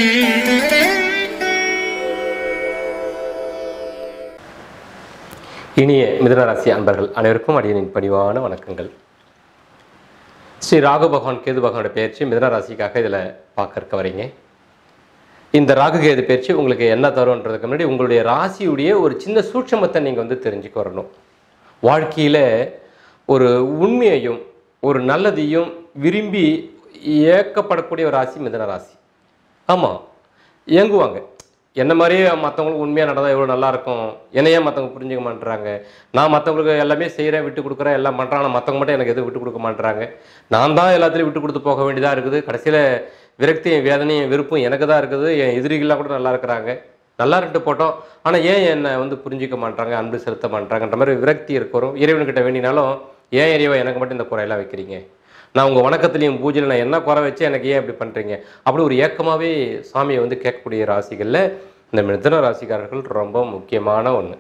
இனிய மிதுனராசி அன்பர்கள் அனைவருக்கும் அடியனின் பணிவான வணக்கங்கள் ஸ்ரீ ராகு பகவான் கேது பகவானோட பயிற்சி மிதுனராசிக்காக இதில் பார்க்க இருக்க வரீங்க இந்த ராகு கேது பயிற்சி உங்களுக்கு என்ன தரும்ன்றதுக்கு முன்னாடி உங்களுடைய ராசியுடைய ஒரு சின்ன சூட்சமத்தை நீங்கள் வந்து தெரிஞ்சுக்க வரணும் வாழ்க்கையில் ஒரு உண்மையையும் ஒரு நல்லதையும் விரும்பி ஏக்கப்படக்கூடிய ஒரு ராசி மிதுன ராசி ஆமாம் ஏங்குவாங்க என்ன மாதிரியே மற்றவங்களுக்கு உண்மையாக நடந்தால் எவ்வளோ நல்லா இருக்கும் என்னையே மற்றவங்க புரிஞ்சுக்க மாட்டுறாங்க நான் மற்றவங்களுக்கு எல்லாமே செய்கிறேன் விட்டு கொடுக்குறேன் எல்லாம் பண்ணுறாங்க ஆனால் மற்றவங்க மட்டும் எனக்கு எதுவும் விட்டு கொடுக்க மாட்டுறாங்க நான் தான் எல்லாத்துலையும் விட்டு கொடுத்து போக வேண்டியதாக இருக்குது கடைசியில் விரக்தியும் வேதனையும் வெறுப்பும் எனக்கு தான் இருக்குது என் எதிரிகளாக கூட நல்லா இருக்கிறாங்க நல்லா இருந்துட்டு போட்டோம் ஆனால் ஏன் என்னை வந்து புரிஞ்சிக்க மாட்டாங்க அன்பு செலுத்த மாட்டாங்கன்ற மாதிரி விரக்தி இருக்கிறோம் இறைவன்கிட்ட வேண்டினாலும் ஏன் இறைவா எனக்கு மட்டும் இந்த குறையெல்லாம் வைக்கிறீங்க நான் உங்கள் வணக்கத்துலேயும் பூஜையில் நான் என்ன குறை வச்சு எனக்கு ஏன் இப்படி பண்ணுறீங்க அப்படி ஒரு ஏக்கமாகவே சாமியை வந்து கேட்கக்கூடிய ராசிகளில் இந்த மிதுன ராசிக்காரர்கள் ரொம்ப முக்கியமான ஒன்று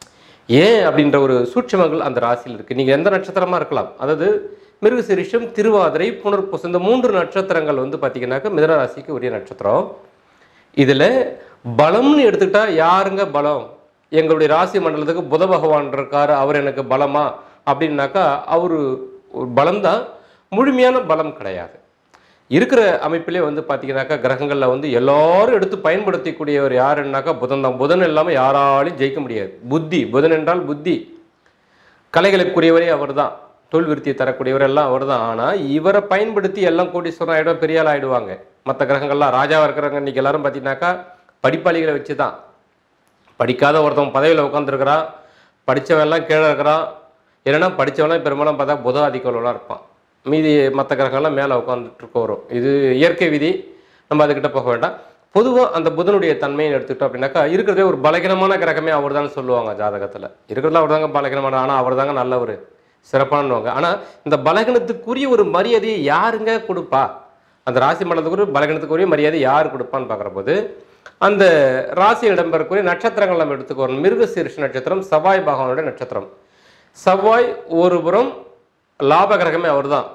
ஏன் அப்படின்ற ஒரு சூட்சமங்கள் அந்த ராசியில் இருக்குது நீங்கள் எந்த நட்சத்திரமாக இருக்கலாம் அதாவது மிருகசிரிஷம் திருவாதிரை புனர்பூசம் இந்த மூன்று நட்சத்திரங்கள் வந்து பார்த்தீங்கன்னாக்கா மிதுன ராசிக்கு உரிய நட்சத்திரம் இதில் பலம்னு எடுத்துக்கிட்டா யாருங்க பலம் எங்களுடைய ராசி மண்டலத்துக்கு புத பகவான் இருக்கார் அவர் எனக்கு பலமா அப்படின்னாக்கா அவர் ஒரு பலம்தான் முழுமையான பலம் கிடையாது இருக்கிற அமைப்பிலே வந்து பார்த்தீங்கன்னாக்கா கிரகங்களில் வந்து எல்லாரும் எடுத்து பயன்படுத்தக்கூடியவர் யாருன்னாக்கா புதன் தான் புதன் இல்லாமல் யாராலையும் ஜெயிக்க முடியாது புத்தி புதன் என்றால் புத்தி கலைகளுக்குரியவரே அவர்தான் தொழில் விருத்தியை தரக்கூடியவர் எல்லாம் அவர் தான் ஆனால் இவரை பயன்படுத்தி எல்லாம் கோடீஸ்வரன் ஆகிடும் பெரிய ஆள் ஆயிடுவாங்க மற்ற கிரகங்கள்லாம் ராஜாவாக இருக்கிறவங்க இன்னைக்கு எல்லாரும் பார்த்தீங்கன்னாக்கா படிப்பாளிகளை வச்சு தான் படிக்காத ஒருத்தவன் பதவியில் உட்காந்துருக்கிறான் படித்தவன் எல்லாம் கீழே இருக்கிறான் இல்லைன்னா படித்தவன்லாம் பெரும்பாலும் பார்த்தா புத ஆதிக்கோலாம் இருப்பான் மீதி மற்ற கிரகங்கள்லாம் மேலே உட்காந்துட்டு இருக்க வரும் இது இயற்கை விதி நம்ம அதுக்கிட்ட போக வேண்டாம் பொதுவாக அந்த புதனுடைய தன்மையை எடுத்துக்கிட்டோம் அப்படின்னாக்கா இருக்கிறதே ஒரு பலகீனமான கிரகமே அவர் தான் சொல்லுவாங்க ஜாதகத்தில் இருக்கிறதுல அவர் தாங்க பலகீனமான ஆனால் அவர் தாங்க நல்லவர் சிறப்பானவங்க ஆனால் இந்த பலகீனத்துக்குரிய ஒரு மரியாதையை யாருங்க கொடுப்பா அந்த ராசி மண்டலத்துக்குரிய பலகீனத்துக்குரிய மரியாதை யார் கொடுப்பான்னு பார்க்குற போது அந்த ராசி இடம்பெறக்கூடிய நட்சத்திரங்கள் நம்ம எடுத்துக்கணும் மிருக சீர்ஷ நட்சத்திரம் செவ்வாய் பகவானுடைய நட்சத்திரம் செவ்வாய் ஒரு புறம் லாப கிரகமே அவர்தான்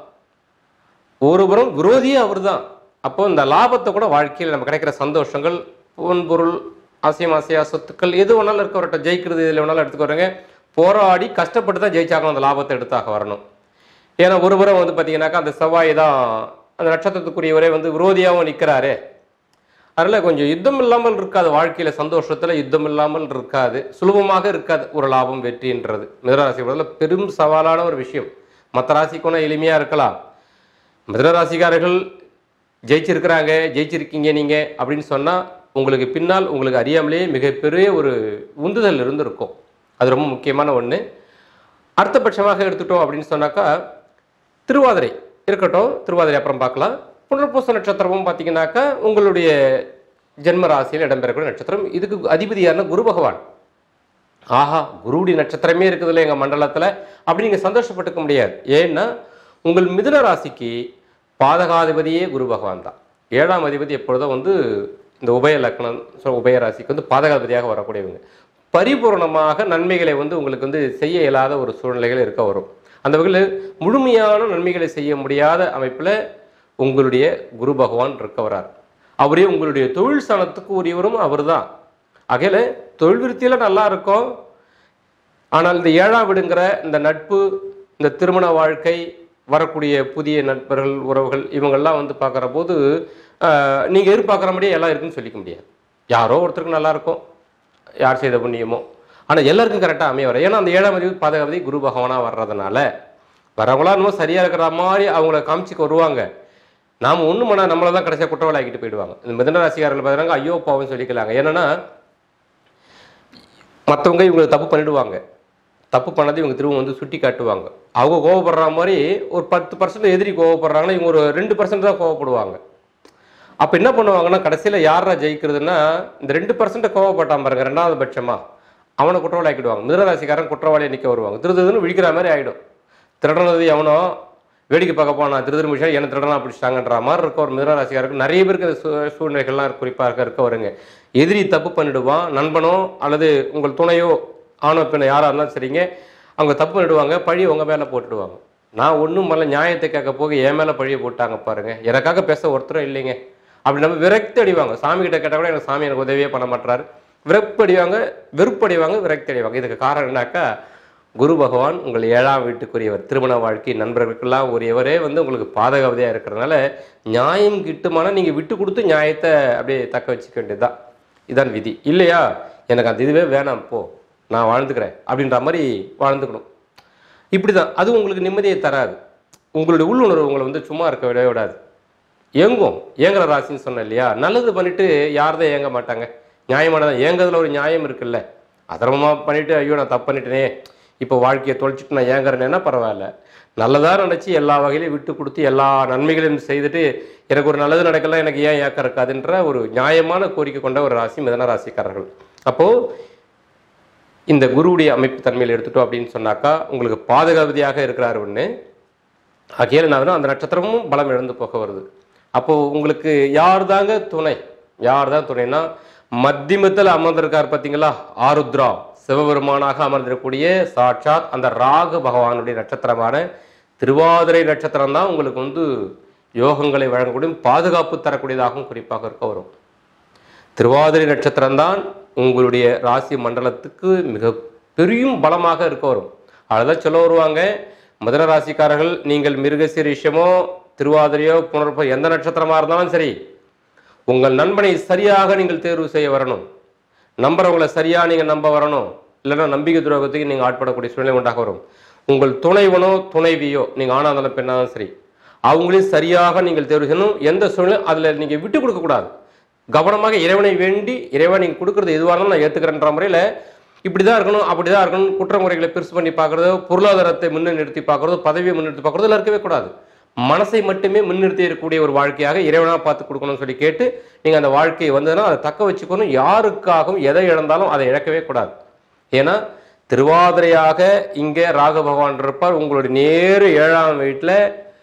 ஒரு புறம் விரோதியே அவர்தான் அப்போ இந்த லாபத்தை கூட வாழ்க்கையில் நம்ம கிடைக்கிற சந்தோஷங்கள் பொன்பொருள் ஆசையம் ஆசையா சொத்துக்கள் எது வேணாலும் இருக்கவர்கிட்ட ஜெயிக்கிறது இதில் வேணாலும் எடுத்துக்கோறங்க போராடி கஷ்டப்பட்டு தான் ஜெயிச்சாகணும் அந்த லாபத்தை எடுத்தாக வரணும் ஏன்னா ஒரு புறம் வந்து பார்த்தீங்கன்னாக்கா அந்த செவ்வாய் தான் அந்த நட்சத்திரத்துக்குரியவரே வந்து விரோதியாகவும் நிற்கிறாரு அதனால் கொஞ்சம் யுத்தம் இல்லாமல் இருக்காது வாழ்க்கையில் சந்தோஷத்தில் யுத்தம் இல்லாமல் இருக்காது சுலபமாக இருக்காது ஒரு லாபம் வெற்றின்றது மிதனராசி பொறுத்தவரை பெரும் சவாலான ஒரு விஷயம் மற்ற ராசிக்குனா எளிமையாக இருக்கலாம் மிதனராசிக்காரர்கள் ஜெயிச்சிருக்கிறாங்க ஜெயிச்சிருக்கீங்க நீங்கள் அப்படின்னு சொன்னால் உங்களுக்கு பின்னால் உங்களுக்கு அறியாமலே மிகப்பெரிய ஒரு உந்துதல் இருந்திருக்கும் அது ரொம்ப முக்கியமான ஒன்று அடுத்தபட்சமாக எடுத்துட்டோம் அப்படின்னு சொன்னாக்கா திருவாதிரை இருக்கட்டும் திருவாதிரை அப்புறம் பார்க்கலாம் புனர்பூச நட்சத்திரமும் பார்த்தீங்கன்னாக்கா உங்களுடைய ஜென்ம ராசியில் இடம்பெறக்கூடிய நட்சத்திரம் இதுக்கு அதிபதி யாருன்னா குரு பகவான் ஆஹா குருவுடைய நட்சத்திரமே இருக்குதுல்ல எங்கள் மண்டலத்தில் அப்படி நீங்கள் சந்தோஷப்பட்டுக்க முடியாது ஏன்னா உங்கள் மிதுன ராசிக்கு பாதகாதிபதியே குரு பகவான் தான் ஏழாம் அதிபதி எப்பொழுதும் வந்து இந்த உபய லக்னம் ஸோ உபய ராசிக்கு வந்து பாதகாதிபதியாக வரக்கூடியவங்க பரிபூர்ணமாக நன்மைகளை வந்து உங்களுக்கு வந்து செய்ய இயலாத ஒரு சூழ்நிலைகள் இருக்க வரும் அந்த வகையில் முழுமையான நன்மைகளை செய்ய முடியாத அமைப்பில் உங்களுடைய குரு பகவான் இருக்க வரார் அவரே உங்களுடைய தொழில் ஸ்தானத்துக்கு உரியவரும் அவர்தான் அகையில் தொழில் விருத்தியில் நல்லா இருக்கும் ஆனால் இந்த ஏழாம் வீடுங்கிற இந்த நட்பு இந்த திருமண வாழ்க்கை வரக்கூடிய புதிய நண்பர்கள் உறவுகள் இவங்கெல்லாம் வந்து பார்க்குற போது நீங்கள் எதிர்பார்க்குற மாதிரியே எல்லாம் இருக்குன்னு சொல்லிக்க முடியாது யாரோ ஒருத்தருக்கு நல்லா இருக்கும் யார் செய்த புண்ணியமோ ஆனால் எல்லாருக்கும் கரெக்டாக அமைய வர ஏன்னா அந்த ஏழாம் அதிபதி பாதகாவதி குரு பகவானாக வர்றதுனால வரவங்களா இன்னும் சரியாக இருக்கிற மாதிரி அவங்கள காமிச்சிக்க வருவாங்க நாம் ஒன்றும் பண்ணால் நம்மளை தான் கடைசியாக குற்றவாளி ஆக்கிட்டு போயிடுவாங்க இந்த மிதன ராசிக்காரர்கள் பார்க்குறாங்க ஐயோ பாவம் சொல்லிக்கலாங்க ஏன்னா மற்றவங்க இவங்களுக்கு தப்பு பண்ணிடுவாங்க தப்பு பண்ணதை இவங்க திரும்ப வந்து சுட்டி காட்டுவாங்க அவங்க கோவப்படுற மாதிரி ஒரு பத்து பர்சன்ட் எதிரி கோவப்படுறாங்கன்னா இவங்க ஒரு ரெண்டு பர்சன்ட் தான் கோவப்படுவாங்க அப்போ என்ன பண்ணுவாங்கன்னா கடைசியில் யாரா ஜெயிக்கிறதுன்னா இந்த ரெண்டு பர்சன்ட் கோவப்பட்டான் பாருங்க ரெண்டாவது பட்சமா அவனை குற்றவாளி ஆக்கிடுவாங்க மிதனராசிக்காரன் குற்றவாளியை நிற்க வருவாங்க திருதுன்னு விழிக்கிற மாதிரி ஆகிடும் திருடனது எவனோ வேடிக்கை பார்க்க போனா திருதிரு மிஷன் என்ன திருடனா பிடிச்சிட்டாங்கன்ற மாதிரி இருக்க ஒரு மிதனராசிக்காரருக்கு நிறைய பேருக்கு இந்த சூ- சூழ்நிலைகள்லாம் குறிப்பாக இருக்க வருங்க எதிரி தப்பு பண்ணிடுவான் நண்பனோ அல்லது உங்கள் துணையோ ஆணோ பெண்ணோ யாராக இருந்தாலும் சரிங்க அவங்க தப்பு பண்ணிடுவாங்க பழி உங்க மேலே போட்டுடுவாங்க நான் ஒன்றும் மல்ல நியாயத்தை கேட்க போக என் மேலே பழியை போட்டாங்க பாருங்க எனக்காக பேச ஒருத்தரும் இல்லைங்க அப்படி நம்ம விரக்தி அடிவாங்க சாமி கிட்ட கேட்டால் கூட எனக்கு சாமி எனக்கு உதவியே பண்ண மாட்டாரு விரப்பு அடிவாங்க வெறுப்பு அடிவாங்க விரக்தி அடிவாங்க இதுக்கு காரணம் என்னன்னாக்கா குரு பகவான் உங்கள் ஏழாம் வீட்டுக்குரியவர் திருமண வாழ்க்கை நண்பர்களுக்கெல்லாம் உரியவரே வந்து உங்களுக்கு பாதகவதியாக இருக்கிறதுனால நியாயம் கிட்டுமானா நீங்கள் விட்டு கொடுத்து நியாயத்தை அப்படியே தக்க வச்சுக்க வேண்டியதுதான் இதான் விதி இல்லையா எனக்கு அந்த இதுவே வேணாம் போ நான் வாழ்ந்துக்கிறேன் அப்படின்ற மாதிரி வாழ்ந்துக்கணும் இப்படி தான் அது உங்களுக்கு நிம்மதியை தராது உங்களுடைய உள்ளுணர்வு உங்களை வந்து சும்மா இருக்க விடவே விடாது ஏங்கும் ஏங்குற ராசின்னு சொன்னேன் இல்லையா நல்லது பண்ணிட்டு யார்தான் ஏங்க மாட்டாங்க நியாயமானதான் ஏங்குறதுல ஒரு நியாயம் இருக்குல்ல அதர்மமாக பண்ணிட்டு ஐயோ நான் தப்பு பண்ணிட்டேனே இப்போ வாழ்க்கையை தொலைச்சிட்டு நான் ஏங்குறேன்னா பரவாயில்ல நல்லதா நினச்சி எல்லா வகையிலையும் விட்டு கொடுத்து எல்லா நன்மைகளையும் செய்துட்டு எனக்கு ஒரு நல்லது நடக்கல எனக்கு ஏன் ஏக்கம் இருக்காதுன்ற ஒரு நியாயமான கோரிக்கை கொண்ட ஒரு ராசி மிதன ராசிக்காரர்கள் அப்போது இந்த குருவுடைய அமைப்பு தன்மையில் எடுத்துட்டோம் அப்படின்னு சொன்னாக்கா உங்களுக்கு பாதுகாவதியாக இருக்கிறார் ஒன்று ஆகையால் என்ன அந்த நட்சத்திரமும் பலம் இழந்து போக வருது அப்போ உங்களுக்கு யார் தாங்க துணை யார் தான் துணைனா மத்தியமத்தில் அமர்ந்திருக்கார் பார்த்தீங்களா ஆருத்ரா சிவபெருமானாக அமர்ந்திருக்கக்கூடிய சாட்சாத் அந்த ராகு பகவானுடைய நட்சத்திரமான திருவாதிரை நட்சத்திரம் தான் உங்களுக்கு வந்து யோகங்களை வழங்கக்கூடிய பாதுகாப்பு தரக்கூடியதாகவும் குறிப்பாக இருக்க வரும் திருவாதிரை நட்சத்திரம்தான் உங்களுடைய ராசி மண்டலத்துக்கு மிக பெரியும் பலமாக இருக்க வரும் அதுதான் சொல்ல வருவாங்க மதுர ராசிக்காரர்கள் நீங்கள் மிருகசீரிஷமோ திருவாதிரையோ புனர்போ எந்த நட்சத்திரமா இருந்தாலும் சரி உங்கள் நண்பனை சரியாக நீங்கள் தேர்வு செய்ய வரணும் நம்புறவங்களை சரியா நீங்க நம்ப வரணும் இல்லைன்னா நம்பிக்கை துரோகத்துக்கு நீங்க ஆட்படக்கூடிய சூழ்நிலை உண்டாக வரும் உங்கள் துணைவனோ துணைவியோ நீங்க ஆணா இருந்தாலும் பெண்ணாலும் சரி அவங்களையும் சரியாக நீங்கள் தேர்வு செய்யணும் எந்த சூழ்நிலை அதுல நீங்க விட்டு கொடுக்க கூடாது கவனமாக இறைவனை வேண்டி இறைவன் நீங்க கொடுக்கறது எதுவாக இருந்தாலும் நான் ஏத்துக்கிறேன்ற முறையில இப்படிதான் இருக்கணும் அப்படிதான் இருக்கணும் குற்றமுறைகளை பெருசு பண்ணி பார்க்கறதோ பொருளாதாரத்தை முன்னிறுத்தி பார்க்கறதோ பதவியை முன்னிறுத்தி பார்க்கறதோ இருக்கவே கூடாது மனசை மட்டுமே முன்னிறுத்தி இருக்கக்கூடிய ஒரு வாழ்க்கையாக இறைவனா பார்த்து கொடுக்கணும்னு சொல்லி கேட்டு நீங்க அந்த வாழ்க்கையை வந்ததுன்னா அதை தக்க வச்சுக்கணும் யாருக்காகவும் எதை இழந்தாலும் அதை இழக்கவே கூடாது ஏன்னா திருவாதிரையாக இங்கே ராக பகவான் இருப்பார் உங்களுடைய நேரு ஏழாம் வீட்டில்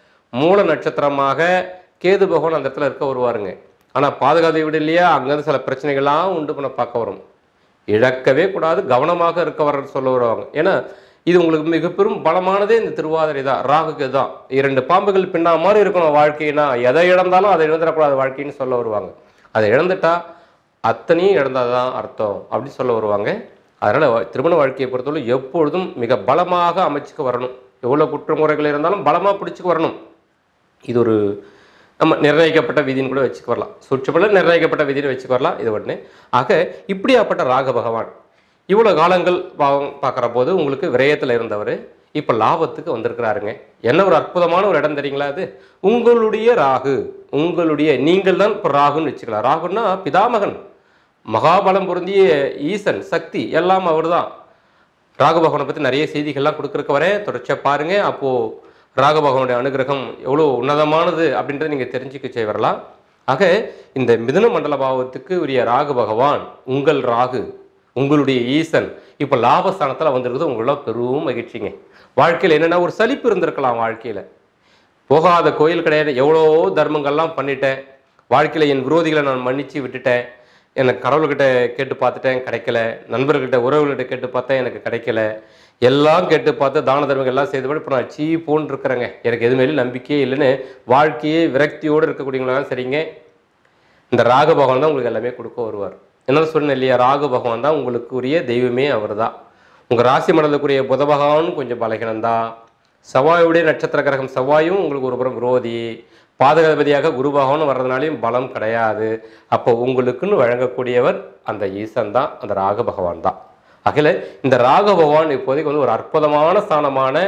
மூல நட்சத்திரமாக கேது பகவான் அந்த இடத்துல இருக்க வருவாருங்க ஆனால் பாதுகாதை விட இல்லையா அங்கேருந்து சில பிரச்சனைகள்லாம் உண்டு பண்ண பார்க்க வரும் இழக்கவே கூடாது கவனமாக இருக்க வர சொல்ல வருவாங்க ஏன்னா இது உங்களுக்கு மிக பெரும் பலமானதே இந்த திருவாதிரை தான் ராகுக்கு தான் இரண்டு பாம்புகள் பின்னா மாதிரி இருக்கணும் வாழ்க்கைனா எதை இழந்தாலும் அதை இழந்துடக்கூடாது வாழ்க்கைன்னு சொல்ல வருவாங்க அதை இழந்துட்டா அத்தனையும் இழந்தாதான் அர்த்தம் அப்படின்னு சொல்ல வருவாங்க அதனால வா- திருமண வாழ்க்கையை பொறுத்தவரை எப்பொழுதும் மிக பலமாக அமைச்சுக்க வரணும் எவ்வளோ குற்றமுறைகள் இருந்தாலும் பலமாக பிடிச்சுக்க வரணும் இது ஒரு நம்ம நிர்ணயிக்கப்பட்ட விதின்னு கூட வச்சுக்க வரலாம் சுற்றுப்பட நிர்ணயிக்கப்பட்ட விதின்னு வச்சுக்க வரலாம் இது ஒன்று ஆக இப்படியாப்பட்ட ராக பகவான் இவ்வளோ காலங்கள் பாவம் பார்க்குற போது உங்களுக்கு விரயத்தில் இருந்தவர் இப்போ லாபத்துக்கு வந்திருக்கிறாருங்க என்ன ஒரு அற்புதமான ஒரு இடம் தெரியுங்களா அது உங்களுடைய ராகு உங்களுடைய நீங்கள் தான் இப்போ ராகுன்னு வச்சுக்கலாம் ராகுன்னா பிதாமகன் மகாபலம் பொருந்திய ஈசன் சக்தி எல்லாம் அவர்தான் ராகபகவனை பற்றி நிறைய செய்திகள்லாம் கொடுக்குறக்கு வரேன் தொடர்ச்சியாக பாருங்க அப்போது ராகபகவனுடைய அனுகிரகம் எவ்வளோ உன்னதமானது அப்படின்றத நீங்கள் தெரிஞ்சுக்க செய்ய வரலாம் ஆக இந்த மிதுன மண்டல பாவத்துக்கு உரிய ராகு பகவான் உங்கள் ராகு உங்களுடைய ஈசன் இப்போ லாபஸ்தானத்தில் வந்திருக்குது உங்களெல்லாம் பெரும் மகிழ்ச்சிங்க வாழ்க்கையில் என்னென்னா ஒரு சலிப்பு இருந்திருக்கலாம் வாழ்க்கையில் போகாத கோயில் கிடையாது எவ்வளோ தர்மங்கள்லாம் பண்ணிட்டேன் வாழ்க்கையில் என் விரோதிகளை நான் மன்னிச்சு விட்டுட்டேன் எனக்கு கடவுள்கிட்ட கேட்டு பார்த்துட்டேன் கிடைக்கல நண்பர்கள்கிட்ட உறவுகள்கிட்ட கேட்டு பார்த்தேன் எனக்கு கிடைக்கல எல்லாம் கேட்டு பார்த்து தான தர்மங்கள் எல்லாம் செய்து இப்போ நான் சீ போன்னு இருக்கிறேங்க எனக்கு எது மேலும் நம்பிக்கையே இல்லைன்னு வாழ்க்கையே விரக்தியோடு இருக்கக்கூடியவங்களாம் சரிங்க இந்த ராக பகவான் தான் உங்களுக்கு எல்லாமே கொடுக்க வருவார் என்ன சொன்னேன் இல்லையா ராகு பகவான் தான் உங்களுக்கு உரிய தெய்வமே அவர் தான் உங்கள் ராசி மண்டலத்துக்குரிய புத பகவானும் கொஞ்சம் பலகீனம்தான் செவ்வாயுடைய நட்சத்திர கிரகம் செவ்வாயும் உங்களுக்கு ஒரு புறம் விரோதி பாதகாதிபதியாக குரு பகவான் வர்றதுனாலையும் பலம் கிடையாது அப்போ உங்களுக்குன்னு வழங்கக்கூடியவர் அந்த ஈசன் தான் அந்த ராக பகவான் தான் ஆகல இந்த ராக பகவான் இப்போதைக்கு வந்து ஒரு அற்புதமான ஸ்தானமான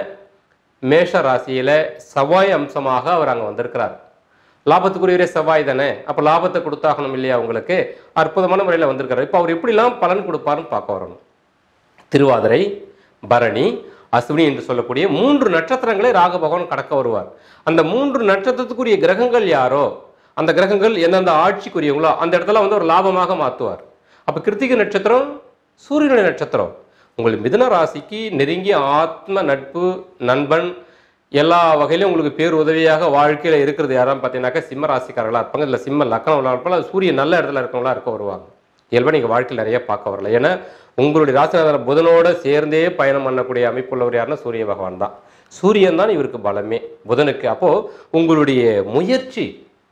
மேஷ ராசியில செவ்வாய் அம்சமாக அவர் அங்கே வந்திருக்கிறார் லாபத்துக்குரிய செவ்வாய் தானே அப்போ லாபத்தை கொடுத்தாகணும் இல்லையா உங்களுக்கு அற்புதமான முறையில் வந்திருக்காரு இப்போ அவர் எப்படிலாம் பலன் கொடுப்பாருன்னு பார்க்க வரணும் திருவாதிரை பரணி அஸ்வினி என்று சொல்லக்கூடிய மூன்று நட்சத்திரங்களை ராக பகவான் கடக்க வருவார் அந்த மூன்று நட்சத்திரத்துக்குரிய கிரகங்கள் யாரோ அந்த கிரகங்கள் எந்தெந்த ஆட்சிக்குரியவங்களோ அந்த இடத்துல வந்து ஒரு லாபமாக மாற்றுவார் அப்போ கிருத்திகை நட்சத்திரம் சூரியனுடைய நட்சத்திரம் உங்கள் மிதுன ராசிக்கு நெருங்கிய ஆத்ம நட்பு நண்பன் எல்லா வகையிலும் உங்களுக்கு பேர் உதவியாக வாழ்க்கையில் இருக்கிறது யாரான்னு பார்த்தீங்கன்னாக்கா சிம்ம ராசிக்காரர்களாக இருப்பாங்க இல்லை சிம்ம லக்கணம் உள்ள இருப்பாங்க அது சூரியன் நல்ல இடத்துல இருக்கவங்களா இருக்க வருவாங்க இயல்பாக நீங்கள் வாழ்க்கையில் நிறைய பார்க்க வரல ஏன்னா உங்களுடைய ராசிநாதர் புதனோட சேர்ந்தே பயணம் பண்ணக்கூடிய அமைப்புள்ளவர் யாருன்னா சூரிய பகவான் தான் சூரியன் தான் இவருக்கு பலமே புதனுக்கு அப்போ உங்களுடைய முயற்சி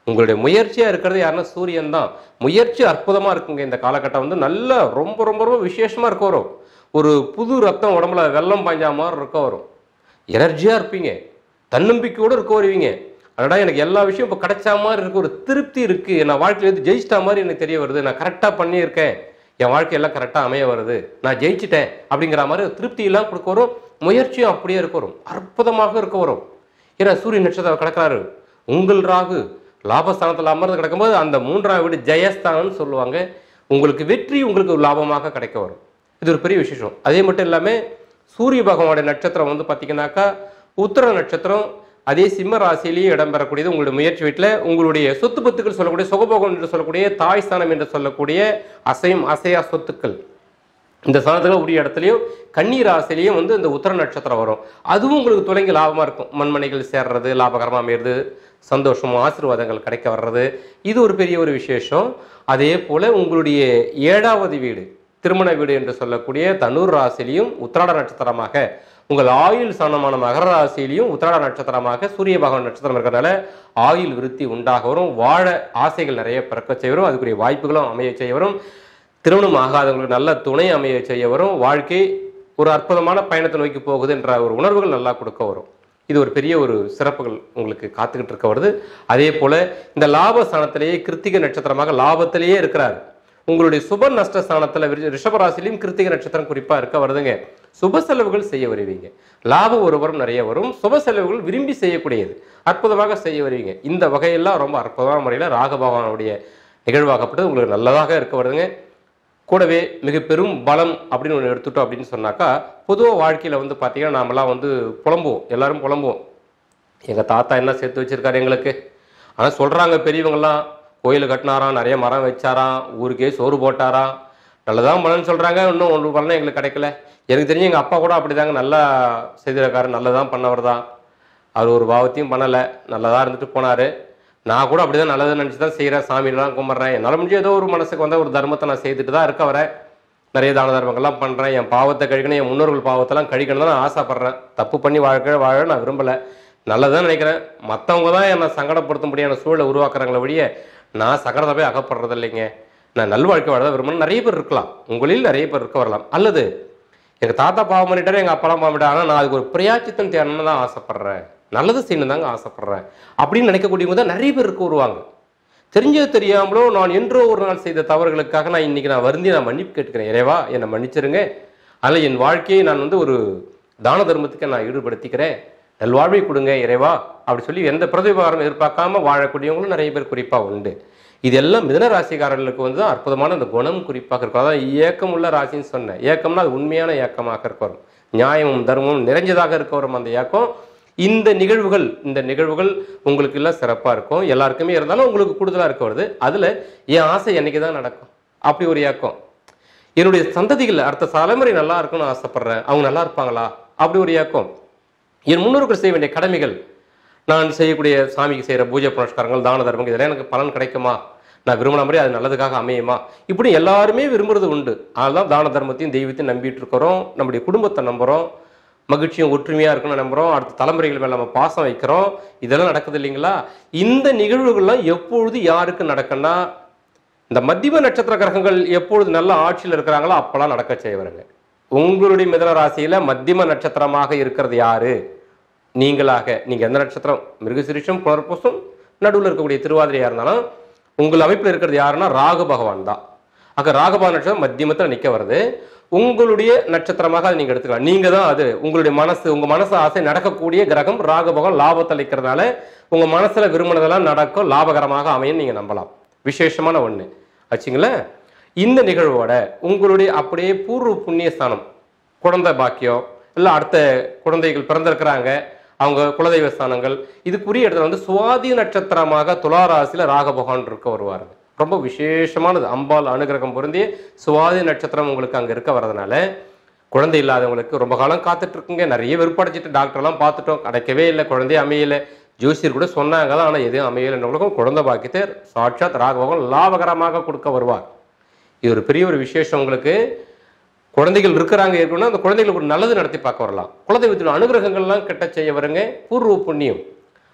உங்களுடைய முயற்சியாக இருக்கிறது யாருன்னா சூரியன் தான் முயற்சி அற்புதமாக இருக்குங்க இந்த காலகட்டம் வந்து நல்ல ரொம்ப ரொம்ப ரொம்ப விசேஷமாக இருக்க வரும் ஒரு புது ரத்தம் உடம்புல வெள்ளம் பாய்ஞ்சா மாதிரி இருக்க வரும் எனர்ஜியாக இருப்பீங்க தன்னம்பிக்கையோடு இருக்க வருவீங்க அடடா எனக்கு எல்லா விஷயம் இப்போ கிடைச்சா மாதிரி இருக்கு ஒரு திருப்தி இருக்கு நான் வாழ்க்கையில வந்து ஜெயிச்சிட்டா மாதிரி எனக்கு தெரிய வருது நான் கரெக்டாக பண்ணியிருக்கேன் என் வாழ்க்கையெல்லாம் கரெக்டாக அமைய வருது நான் ஜெயிச்சிட்டேன் அப்படிங்கிற மாதிரி ஒரு திருப்தி எல்லாம் கொடுக்க வரும் முயற்சியும் அப்படியே இருக்க வரும் அற்புதமாக இருக்க வரும் ஏன்னா சூரிய நட்சத்திரம் கிடக்கிறாரு உங்கள் ராகு லாபஸ்தானத்தில் அமர்ந்து கிடக்கும்போது அந்த மூன்றாம் வீடு ஜெயஸ்தானம்னு சொல்லுவாங்க உங்களுக்கு வெற்றி உங்களுக்கு ஒரு லாபமாக கிடைக்க வரும் இது ஒரு பெரிய விசேஷம் அதே மட்டும் இல்லாமல் சூரிய பகவானுடைய நட்சத்திரம் வந்து பார்த்தீங்கன்னாக்கா உத்தர நட்சத்திரம் அதே சிம்ம ராசியிலேயே இடம்பெறக்கூடியது உங்களுடைய முயற்சி வீட்டில் உங்களுடைய சொத்து பத்துக்கள் சொல்லக்கூடிய சுகபோகம் என்று சொல்லக்கூடிய தாய் ஸ்தானம் என்று சொல்லக்கூடிய அசையும் அசையா சொத்துக்கள் இந்த ஸ்தானத்துல உரிய இடத்துலையும் கன்னி ராசிலையும் வந்து இந்த உத்தர நட்சத்திரம் வரும் அதுவும் உங்களுக்கு துளைங்க லாபமாக இருக்கும் மண்மனைகள் சேர்றது லாபகரமாக அமையிறது சந்தோஷம் ஆசீர்வாதங்கள் கிடைக்க வர்றது இது ஒரு பெரிய ஒரு விசேஷம் அதே போல் உங்களுடைய ஏழாவது வீடு திருமண வீடு என்று சொல்லக்கூடிய தனுர் ராசிலையும் உத்திராட நட்சத்திரமாக உங்கள் ஆயுள் சாணமான மகர ராசியிலையும் உத்திராட நட்சத்திரமாக சூரிய பகவான் நட்சத்திரம் இருக்கிறதுனால ஆயுள் விருத்தி உண்டாக வரும் வாழ ஆசைகள் நிறைய பிறக்க செய்ய வரும் அதுக்குரிய வாய்ப்புகளும் அமைய செய்ய வரும் திருமணம் ஆகாதவங்களுக்கு நல்ல துணை அமைய செய்ய வரும் வாழ்க்கை ஒரு அற்புதமான பயணத்தை நோக்கி போகுது என்ற ஒரு உணர்வுகள் நல்லா கொடுக்க வரும் இது ஒரு பெரிய ஒரு சிறப்புகள் உங்களுக்கு காத்துக்கிட்டு இருக்க வருது அதே போல இந்த லாப ஸ்தானத்திலேயே கிருத்திகை நட்சத்திரமாக லாபத்திலேயே இருக்கிறார் உங்களுடைய சுப நஷ்ட ஸ்தானத்துல விரு- ரிஷபராசிலையும் கிருத்திகை நட்சத்திரம் குறிப்பா இருக்க வருதுங்க சுப செலவுகள் செய்ய வருவீங்க லாபம் ஒரு வரும் நிறைய வரும் சுப செலவுகள் விரும்பி செய்யக்கூடியது அற்புதமாக செய்ய வருவீங்க இந்த வகையெல்லாம் ரொம்ப அற்புதமான முறையில் ராகபகவானுடைய நிகழ்வாகப்பட்டது உங்களுக்கு நல்லதாக இருக்க வருதுங்க கூடவே மிக பெரும் பலம் அப்படின்னு ஒன்று எடுத்துட்டோம் அப்படின்னு சொன்னாக்கா பொதுவாக வாழ்க்கையில் வந்து பார்த்தீங்கன்னா நாமெல்லாம் வந்து புலம்புவோம் எல்லாரும் புலம்புவோம் எங்கள் தாத்தா என்ன சேர்த்து வச்சிருக்காரு எங்களுக்கு ஆனால் சொல்கிறாங்க பெரியவங்கெல்லாம் கோயில் கட்டினாராம் நிறைய மரம் வச்சாராம் ஊருக்கே சோறு போட்டாராம் நல்லதான் பலன்னு சொல்கிறாங்க இன்னும் ஒன்று பலனும் எங்களுக்கு கிடைக்கல எனக்கு தெரிஞ்சு எங்கள் அப்பா கூட அப்படிதாங்க நல்லா செய்திருக்காரு நல்லதான் பண்ணவர் தான் அவர் ஒரு பாவத்தையும் பண்ணலை நல்லதாக இருந்துட்டு போனார் நான் கூட அப்படிதான் நல்லதுன்னு நினச்சி தான் செய்கிறேன் சாமியெல்லாம் கும்பிட்றேன் என்னால் முடிஞ்ச ஏதோ ஒரு மனசுக்கு வந்த ஒரு தர்மத்தை நான் செய்துட்டு தான் இருக்க வரேன் நிறைய தான தர்மங்கள்லாம் பண்ணுறேன் என் பாவத்தை கழிக்கணும் என் முன்னோர்கள் பாவத்தெல்லாம் கழிக்கணும் தான் நான் ஆசைப்பட்றேன் தப்பு பண்ணி வாழ்க்கை வாழ நான் விரும்பலை நல்லதான் நினைக்கிறேன் மற்றவங்க தான் என்னை சங்கடப்படுத்த முடியாத சூழலை உருவாக்குறாங்களே வழிய நான் சங்கடத்தை போய் அகப்படுறது இல்லைங்க நான் நல்வாழ்க்கை வாழ விரும்பணும் நிறைய பேர் இருக்கலாம் உங்களில் நிறைய பேர் இருக்க வரலாம் அல்லது எங்கள் தாத்தா பாவம் பண்ணிட்டாரு எங்கள் அப்பாலாம் பாவம் பண்ணிட்டாரு ஆனால் நான் அதுக்கு ஒரு பிரியாச்சித்தம் தேடணும்னு தான் ஆசைப்பட்றேன் நல்லது செய்யணும் தாங்க ஆசைப்பட்றேன் அப்படின்னு நினைக்கக்கூடியவங்க தான் நிறைய பேர் இருக்க வருவாங்க தெரிஞ்சோ தெரியாமலோ நான் என்றோ ஒரு நாள் செய்த தவறுகளுக்காக நான் இன்னைக்கு நான் வருந்தி நான் மன்னிப்பு கேட்டுக்கிறேன் இறைவா என்னை மன்னிச்சிருங்க அதில் என் வாழ்க்கையை நான் வந்து ஒரு தான தர்மத்துக்கு நான் ஈடுபடுத்திக்கிறேன் நல்வாழ்வை கொடுங்க இறைவா அப்படி சொல்லி எந்த பிரதிபாரம் எதிர்பார்க்காம வாழக்கூடியவங்களும் நிறைய பேர் குறிப்பாக உண்டு இதெல்லாம் மிதன ராசிக்காரர்களுக்கு வந்து தான் அற்புதமான அந்த குணம் குறிப்பாக இருக்கும் அதான் ஏக்கம் உள்ள ராசின்னு சொன்னேன் ஏக்கம்னா அது உண்மையான ஏக்கமாக இருக்க வரும் நியாயமும் தர்மமும் நிறைஞ்சதாக இருக்க வரும் அந்த ஏக்கம் இந்த நிகழ்வுகள் இந்த நிகழ்வுகள் உங்களுக்கு எல்லாம் சிறப்பாக இருக்கும் எல்லாருக்குமே இருந்தாலும் உங்களுக்கு கூடுதலாக இருக்க வருது அதில் என் ஆசை என்னைக்கு தான் நடக்கும் அப்படி ஒரு ஏக்கம் என்னுடைய சந்ததிகள் அடுத்த தலைமுறை நல்லா இருக்கும்னு ஆசைப்படுறேன் அவங்க நல்லா இருப்பாங்களா அப்படி ஒரு ஏக்கம் என் முன்னோர்கள் செய்ய வேண்டிய கடமைகள் நான் செய்யக்கூடிய சாமிக்கு செய்கிற பூஜை புனஸ்காரங்கள் தான தர்மங்கள் இதெல்லாம் எனக்கு பலன் கிடைக்குமா நான் விரும்பின மாதிரி அது நல்லதுக்காக அமையுமா இப்படி எல்லாருமே விரும்புறது உண்டு அதனால தான தர்மத்தையும் தெய்வத்தையும் நம்பிட்டு இருக்கிறோம் நம்முடைய குடும்பத்தை நம்புகிறோம் மகிழ்ச்சியும் ஒற்றுமையாக இருக்கணும்னு நம்புகிறோம் அடுத்த தலைமுறைகள் மேலே நம்ம பாசம் வைக்கிறோம் இதெல்லாம் நடக்குது இல்லைங்களா இந்த நிகழ்வுகள்லாம் எப்பொழுது யாருக்கு நடக்குன்னா இந்த மத்தியம நட்சத்திர கிரகங்கள் எப்பொழுது நல்ல ஆட்சியில் இருக்கிறாங்களோ அப்பெல்லாம் நடக்க செய்வாருங்க உங்களுடைய மிதன ராசியில மத்தியம நட்சத்திரமாக இருக்கிறது யாரு நீங்களாக நீங்க எந்த நட்சத்திரம் மிருகசிரிஷம் புனர்பூசம் நடுவில் இருக்கக்கூடிய திருவாதிரையா இருந்தாலும் உங்கள் அமைப்பில் இருக்கிறது யாருன்னா ராகு பகவான் தான் ஆக ராகபா நட்சத்திரம் மத்தியமத்தில் நிற்க வருது உங்களுடைய நட்சத்திரமாக அதை நீங்க எடுத்துக்கலாம் நீங்க தான் அது உங்களுடைய மனசு உங்க மனசு ஆசை நடக்கக்கூடிய கிரகம் ராகு பகவான் லாபத்தை அளிக்கிறதுனால உங்க மனசுல விரும்பினதெல்லாம் நடக்கும் லாபகரமாக அமையும் நீங்க நம்பலாம் விசேஷமான ஒண்ணு ஆச்சுங்களா இந்த நிகழ்வோட உங்களுடைய அப்படியே பூர்வ புண்ணிய ஸ்தானம் குழந்தை பாக்கியம் இல்லை அடுத்த குழந்தைகள் பிறந்திருக்கிறாங்க அவங்க குலதெய்வ ஸ்தானங்கள் இதுக்குரிய இடத்துல வந்து சுவாதி நட்சத்திரமாக துளாராசியில ராக பகவான் இருக்க வருவாருங்க ரொம்ப விசேஷமானது அம்பாள் அனுகிரகம் பொருந்திய சுவாதி நட்சத்திரம் உங்களுக்கு அங்க இருக்க வர்றதுனால குழந்தை இல்லாதவங்களுக்கு ரொம்ப காலம் காத்துட்டு இருக்குங்க நிறைய வெறுப்படைச்சிட்டு டாக்டர்லாம் பார்த்துட்டோம் கிடைக்கவே இல்லை குழந்தையே அமையல ஜோசியர் கூட சொன்னாங்க தான் ஆனால் எதுவும் அமையலைன்றவங்களுக்கும் குழந்தை பாக்கியத்தை சாட்சாத் ராகபகவான் லாபகரமாக கொடுக்க வருவார் இது ஒரு பெரிய ஒரு விசேஷம் உங்களுக்கு குழந்தைகள் இருக்கிறாங்க இருக்குன்னா அந்த குழந்தைகளுக்கு ஒரு நல்லது நடத்தி பார்க்க வரலாம் குலதெய்வத்தின் அனுகிரகங்கள்லாம் கெட்ட செய்ய வருங்க பூர்வ புண்ணியம்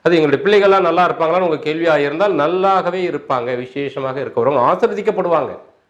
அது எங்களுடைய பிள்ளைகள்லாம் நல்லா இருப்பாங்களான்னு உங்கள் கேள்வியாக இருந்தால் நல்லாகவே இருப்பாங்க விசேஷமாக இருக்கவங்க ஆசிர்வதிக்கப்படுவாங்க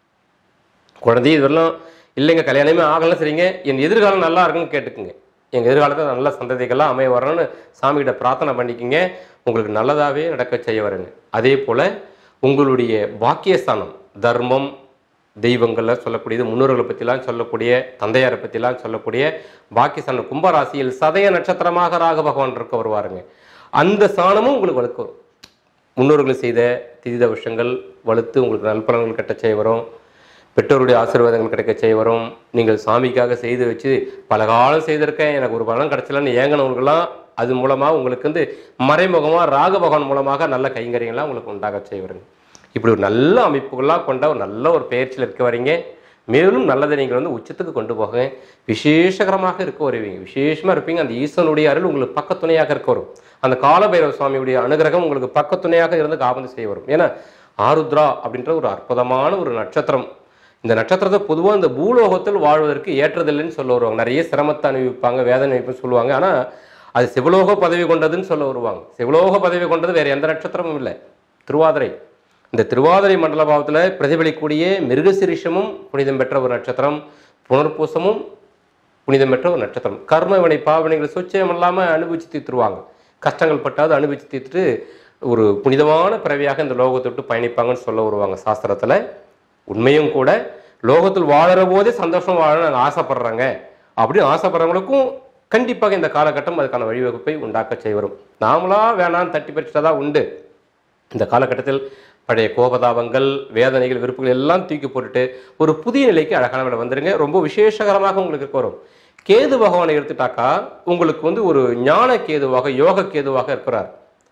குழந்தை இதெல்லாம் இல்லைங்க கல்யாணமே ஆகலாம் சரிங்க என் எதிர்காலம் நல்லா இருக்குன்னு கேட்டுக்குங்க எங்கள் எதிர்காலத்தில் நல்ல சந்ததிகள்லாம் அமைய வரணும்னு சாமிகிட்ட பிரார்த்தனை பண்ணிக்கிங்க உங்களுக்கு நல்லதாகவே நடக்க செய்ய வருங்க அதே போல் உங்களுடைய பாக்கியஸ்தானம் தர்மம் தெய்வங்களில் சொல்லக்கூடியது முன்னோர்களை பற்றிலாம் சொல்லக்கூடிய தந்தையாரை பற்றிலாம் சொல்லக்கூடிய பாக்கியஸ்தானம் கும்பராசியில் சதய நட்சத்திரமாக ராக பகவான் இருக்க வருவாருங்க அந்த ஸ்தானமும் உங்களுக்கு வலுக்கு வரும் முன்னோர்கள் செய்த திதித விஷயங்கள் வலுத்து உங்களுக்கு நல்பலன்கள் கட்ட செய்ய வரும் பெற்றோருடைய ஆசீர்வாதங்கள் கிடைக்க செய்ய வரும் நீங்கள் சாமிக்காக செய்து வச்சு பல காலம் செய்திருக்கேன் எனக்கு ஒரு பலன் கிடைச்சலன்னு ஏங்கினவங்களுக்கெல்லாம் அது மூலமாக உங்களுக்கு வந்து மறைமுகமாக ராக பகவான் மூலமாக நல்ல கைங்கரியங்கள்லாம் உங்களுக்கு உண்டாக செய்ய வருங்க இப்படி ஒரு நல்ல அமைப்புகள்லாம் கொண்ட ஒரு நல்ல ஒரு பயிற்சியில் இருக்க வரீங்க மேலும் நல்லதை நீங்கள் வந்து உச்சத்துக்கு கொண்டு போக விசேஷகரமாக இருக்க வருவீங்க விசேஷமாக இருப்பீங்க அந்த ஈஸ்வனுடைய அருள் உங்களுக்கு பக்கத்துணையாக இருக்க வரும் அந்த காலபைரவ சுவாமியுடைய அனுகிரகம் உங்களுக்கு பக்கத்துணையாக இருந்து காபந்து செய்ய வரும் ஏன்னா ஆருத்ரா அப்படின்ற ஒரு அற்புதமான ஒரு நட்சத்திரம் இந்த நட்சத்திரத்தை பொதுவாக இந்த பூலோகத்தில் வாழ்வதற்கு ஏற்றதில்லைன்னு சொல்ல வருவாங்க நிறைய சிரமத்தை அனுபவிப்பாங்க வேதனை அனுபவிப்பு சொல்லுவாங்க ஆனால் அது சிவலோக பதவி கொண்டதுன்னு சொல்ல வருவாங்க சிவலோக பதவி கொண்டது வேற எந்த நட்சத்திரமும் இல்லை திருவாதிரை இந்த திருவாதிரை மண்டல பாவத்தில் பிரதிபலிக்கூடிய மிருகசிரிஷமும் புனிதம் பெற்ற ஒரு நட்சத்திரம் புனர்பூசமும் புனிதம் பெற்ற ஒரு நட்சத்திரம் கர்ம வினை பாவனைகள் சுச்சயம் இல்லாமல் அனுபவிச்சு தீர்த்துருவாங்க கஷ்டங்கள் பட்டாது அனுபவிச்சு தீர்த்துட்டு ஒரு புனிதமான பிறவியாக இந்த லோகத்தை விட்டு பயணிப்பாங்கன்னு சொல்ல வருவாங்க சாஸ்திரத்தில் உண்மையும் கூட லோகத்தில் வாழற போதே சந்தோஷம் வாழ நாங்கள் ஆசைப்படுறாங்க அப்படின்னு ஆசைப்படுறவங்களுக்கும் கண்டிப்பாக இந்த காலகட்டம் அதுக்கான வழிவகுப்பை உண்டாக்க செய்ய வரும் நாமளா வேணான்னு தட்டி பறிச்சிட்டதா உண்டு இந்த காலகட்டத்தில் பழைய கோபதாபங்கள் வேதனைகள் விருப்புகள் எல்லாம் தூக்கி போட்டுட்டு ஒரு புதிய நிலைக்கு அழகான வேலை வந்துருங்க ரொம்ப விசேஷகரமாக உங்களுக்கு இருக்க வரும் கேது பகவானை எடுத்துட்டாக்கா உங்களுக்கு வந்து ஒரு ஞான கேதுவாக யோக கேதுவாக இருக்கிறார்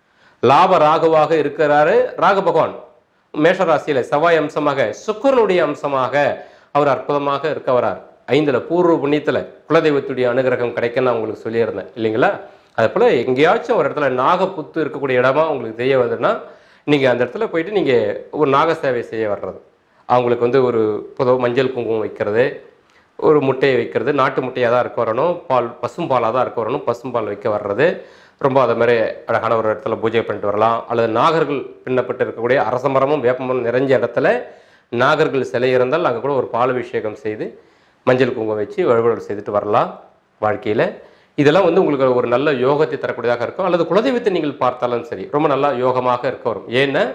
லாப ராகுவாக இருக்கிறாரு ராக பகவான் மேஷராசியில செவ்வாய் அம்சமாக சுக்கரனுடைய அம்சமாக அவர் அற்புதமாக இருக்க வரார் ஐந்துல பூர்வ புண்ணியத்துல குலதெய்வத்துடைய அனுகிரகம் கிடைக்குன்னு நான் உங்களுக்கு சொல்லியிருந்தேன் இல்லைங்களா அதே போல எங்கேயாச்சும் ஒரு இடத்துல நாகப்புத்து இருக்கக்கூடிய இடமா உங்களுக்கு தெரிய வருதுன்னா நீங்க அந்த இடத்துல போயிட்டு நீங்க ஒரு நாக சேவை செய்ய வர்றது அவங்களுக்கு வந்து ஒரு பொதுவாக மஞ்சள் குங்குமம் வைக்கிறது ஒரு முட்டையை வைக்கிறது நாட்டு முட்டையாக தான் இருக்க வரணும் பால் பசும்பாலாக தான் இருக்க வரணும் பசும்பால் வைக்க வர்றது ரொம்ப அது மாதிரி அழகான ஒரு இடத்துல பூஜை பண்ணிட்டு வரலாம் அல்லது நாகர்கள் பின்னப்பட்டு இருக்கக்கூடிய அரச மரமும் வேப்பமரம் நிறைஞ்ச இடத்துல நாகர்கள் சிலை இருந்தால் அங்கே கூட ஒரு பால் அபிஷேகம் செய்து மஞ்சள் குங்குமம் வச்சு வழிபாடு செய்துட்டு வரலாம் வாழ்க்கையில் இதெல்லாம் வந்து உங்களுக்கு ஒரு நல்ல யோகத்தை தரக்கூடியதாக இருக்கும் அல்லது குலதெய்வத்தை நீங்கள் பார்த்தாலும் சரி ரொம்ப நல்லா யோகமாக இருக்க வரும் ஏன்னா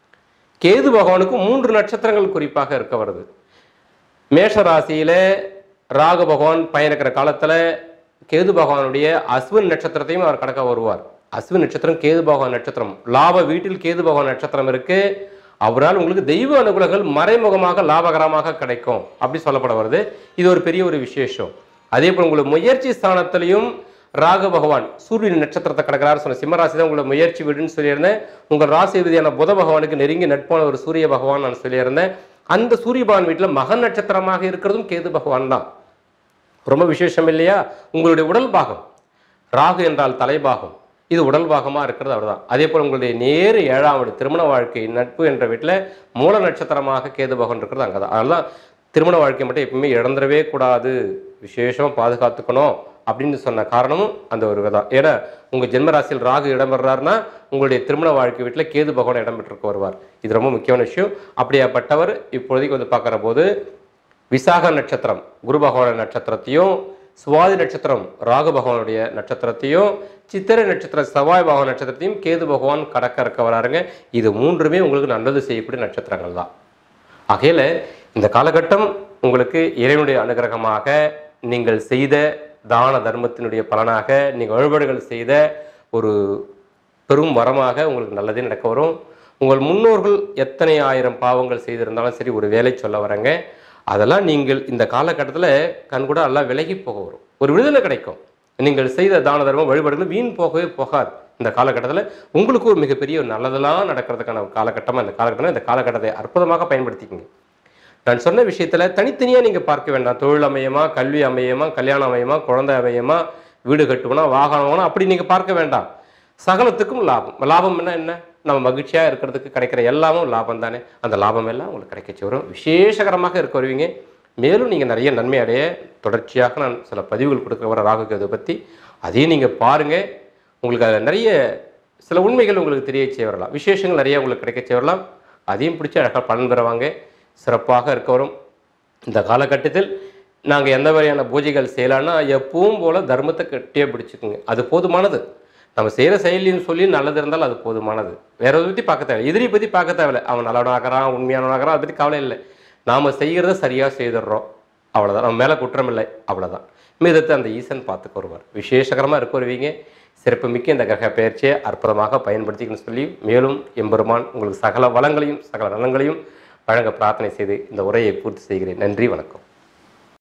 கேது பகவானுக்கு மூன்று நட்சத்திரங்கள் குறிப்பாக இருக்க வருது மேஷ ராசியில ராகு பகவான் பயணிக்கிற காலத்துல கேது பகவானுடைய அஸ்வின் நட்சத்திரத்தையும் அவர் கடக்க வருவார் அஸ்வின் நட்சத்திரம் கேது பகவான் நட்சத்திரம் லாப வீட்டில் கேது பகவான் நட்சத்திரம் இருக்கு அவரால் உங்களுக்கு தெய்வ அனுகூலங்கள் மறைமுகமாக லாபகரமாக கிடைக்கும் அப்படி சொல்லப்பட வருது இது ஒரு பெரிய ஒரு விசேஷம் அதே போல் உங்களுக்கு முயற்சி ஸ்தானத்திலையும் ராக பகவான் சூரியன் நட்சத்திரத்தை கடக்கிறார் சொன்ன சிம்மராசி தான் உங்களை முயற்சி வீடுன்னு சொல்லியிருந்தேன் உங்கள் ராசி ரீதியான புத பகவானுக்கு நெருங்கி நட்பான ஒரு சூரிய பகவான் நான் சொல்லியிருந்தேன் அந்த சூரிய பகவான் வீட்டில் மகன் நட்சத்திரமாக இருக்கிறதும் கேது பகவான் தான் ரொம்ப விசேஷம் இல்லையா உங்களுடைய உடல் பாகம் ராகு என்றால் தலைபாகம் இது உடல் பாகமாக இருக்கிறது அவர்தான் அதே போல் உங்களுடைய நேரு ஏழாம் வீடு திருமண வாழ்க்கை நட்பு என்ற வீட்டில் மூல நட்சத்திரமாக கேது பகவான் இருக்கிறது அங்கே தான் அதெல்லாம் திருமண வாழ்க்கை மட்டும் எப்பவுமே இழந்துடவே கூடாது விசேஷமாக பாதுகாத்துக்கணும் அப்படின்னு சொன்ன காரணமும் அந்த ஒரு விதம் ஏன்னா உங்கள் ஜென்மராசியில் ராகு இடம்பெறாருன்னா உங்களுடைய திருமண வாழ்க்கை வீட்டில் கேது பகவான் இடம்பெற்றிருக்க வருவார் இது ரொம்ப முக்கியமான விஷயம் அப்படியாப்பட்டவர் இப்பொழுதைக்கு வந்து பார்க்குற போது விசாக நட்சத்திரம் குரு பகவான் நட்சத்திரத்தையும் சுவாதி நட்சத்திரம் ராகு பகவானுடைய நட்சத்திரத்தையும் சித்திரை நட்சத்திரம் செவ்வாய் பகவான் நட்சத்திரத்தையும் கேது பகவான் கடக்க இருக்க வராருங்க இது மூன்றுமே உங்களுக்கு நல்லது செய்யக்கூடிய நட்சத்திரங்கள் தான் ஆகையில இந்த காலகட்டம் உங்களுக்கு இறைவனுடைய அனுகிரகமாக நீங்கள் செய்த தான தர்மத்தினுடைய பலனாக நீங்கள் வழிபாடுகள் செய்த ஒரு பெரும் வரமாக உங்களுக்கு நல்லதே நடக்க வரும் உங்கள் முன்னோர்கள் எத்தனை ஆயிரம் பாவங்கள் செய்திருந்தாலும் சரி ஒரு வேலை சொல்ல வரேங்க அதெல்லாம் நீங்கள் இந்த காலகட்டத்தில் கண்கூட எல்லாம் விலகி போக வரும் ஒரு விடுதலை கிடைக்கும் நீங்கள் செய்த தான தர்மம் வழிபாடுகள் வீண் போகவே போகாது இந்த காலகட்டத்தில் உங்களுக்கு ஒரு மிகப்பெரிய ஒரு நல்லதெல்லாம் நடக்கிறதுக்கான ஒரு காலகட்டமாக இந்த காலகட்டம் இந்த காலகட்டத்தை அற்புதமாக பயன்படுத்திக்கங்க நான் சொன்ன விஷயத்துல தனித்தனியா நீங்க பார்க்க வேண்டாம் தொழில் அமையமா கல்வி அமையமா கல்யாணம் அமையமா குழந்தை அமையமா வீடு கட்டுவனா வாகனம் வாங்கணும் அப்படி நீங்க பார்க்க வேண்டாம் சகலத்துக்கும் லாபம் லாபம் என்ன என்ன நம்ம மகிழ்ச்சியா இருக்கிறதுக்கு கிடைக்கிற எல்லாமும் லாபம் தானே அந்த லாபம் எல்லாம் உங்களுக்கு கிடைக்கச்சு வரும் விசேஷகரமாக இருக்க வருவீங்க மேலும் நீங்க நிறைய நன்மை அடைய தொடர்ச்சியாக நான் சில பதிவுகள் கொடுக்க வர ராகு கேது பத்தி அதையும் நீங்க பாருங்க உங்களுக்கு அதில் நிறைய சில உண்மைகள் உங்களுக்கு தெரிய செய்ய வரலாம் விசேஷங்கள் நிறைய உங்களுக்கு கிடைக்க செய்ய வரலாம் அதையும் பிடிச்சி அழகாக பலன் பெறுவாங்க சிறப்பாக இருக்க வரும் இந்த காலகட்டத்தில் நாங்கள் எந்த வகையான பூஜைகள் செய்யலாம்னா எப்பவும் போல தர்மத்தை கட்டியே பிடிச்சிக்குங்க அது போதுமானது நம்ம செய்கிற செயலின்னு சொல்லி நல்லது இருந்தால் அது போதுமானது வேற எதை பற்றி பார்க்க தேவை எதிரி பற்றி பார்க்க தேவையில்லை அவன் நல்லவனாகிறான் உண்மையானவனாகிறான் அதை பற்றி கவலை இல்லை நாம் செய்கிறத சரியாக செய்துடுறோம் அவ்வளோதான் நம்ம மேலே குற்றம் இல்லை அவ்வளோதான் மீதத்தை அந்த ஈசன் பார்த்துக்கு வருவார் விசேஷகரமாக இருக்க வருவீங்க சிறப்பு மிக்க இந்த கிரக பயிற்சியை அற்புதமாக பயன்படுத்திக்கணும்னு சொல்லி மேலும் எம்பெருமான் உங்களுக்கு சகல வளங்களையும் சகல நலங்களையும் வழங்க பிரார்த்தனை செய்து இந்த உரையை பூர்த்தி செய்கிறேன் நன்றி வணக்கம்